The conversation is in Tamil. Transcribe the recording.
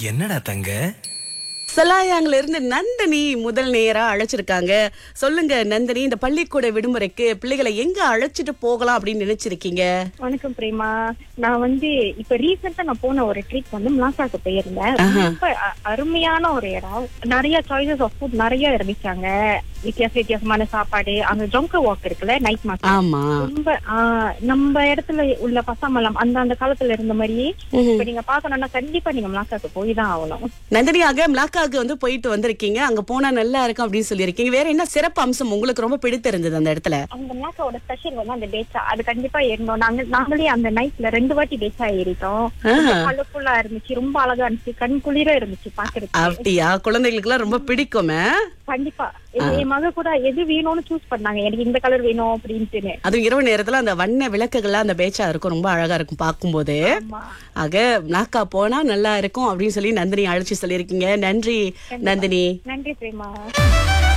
என்னடா தங்க சலாயாங்கல இருந்து நந்தினி முதல் நேரா அழைச்சிருக்காங்க சொல்லுங்க நந்தினி இந்த பள்ளிக்கூட விடுமுறைக்கு பிள்ளைகளை எங்க அழைச்சிட்டு போகலாம் அப்படின்னு நினைச்சிருக்கீங்க வணக்கம் பிரேமா நான் வந்து இப்ப ரீசெண்டா நான் போன ஒரு ட்ரிப் வந்து மிளாசாக்கு போயிருந்தேன் ரொம்ப அ- அருமையான ஒரு இடம் நிறைய சாய்ஸஸ் ஆஃப் ஃபுட் நிறைய இருந்துச்சாங்க வித்தியாச வித்தியாசமான சாப்பாடு அங்க ஜொங்க வாக் இருக்குல்ல நைட் மார்க்கெட் ஆமா ரொம்ப ஆ, நம்ம இடத்துல உள்ள பசாமலம் அந்த அந்த காலத்துல இருந்த மாதிரியே இப்ப நீங்க பாக்கணும்னா கண்டிப்பா நீங்க மிளாசாக்கு போய் தான் ஆகணும் நந்தினியாக மிளாக்காவுக்கு வந்து போயிட்டு வந்திருக்கீங்க அங்க போனா நல்லா இருக்கும் அப்படின்னு சொல்லியிருக்கீங்க வேற என்ன சிறப்பு அம்சம் உங்களுக்கு ரொம்ப பிடித்திருந்தது அந்த இடத்துல அந்த மிளாசாவோட ஸ்பெஷல் வந்து அந்த பேச்சா அது கண்டிப்பா ஏறணும் நாங்க நாங்களே அந்த நைட்ல ரெண்டு வாட்டி பேச்சா ஏறிட்டோம் கலர்ஃபுல்லா இருந்துச்சு ரொம்ப அழகா இருந்துச்சு கண் குளிர இருந்துச்சு பாக்குறதுக்கு அப்படியா குழந்தைகளுக்கு எல்லாம் ரொம்ப பிடிக்குமே கண்டிப்பா என் என் மக கூட எது வேணும்னு சூஸ் பண்ணாங்க எனக்கு இந்த கலர் வேணும் அப்படின்ட்டுன்னு அதுவும் இரவு நேரத்துல அந்த வண்ண விளக்குகள்லாம் அந்த பேச்சா இருக்கும் ரொம்ப அழகா இருக்கும் பார்க்கும்போது ஆமா ஆக நாக்கா போனா நல்லா இருக்கும் அப்படின்னு சொல்லி நந்தினி அழைச்சி சொல்லியிருக்கீங்க நன்றி நந்தினி நன்றி பிரேமா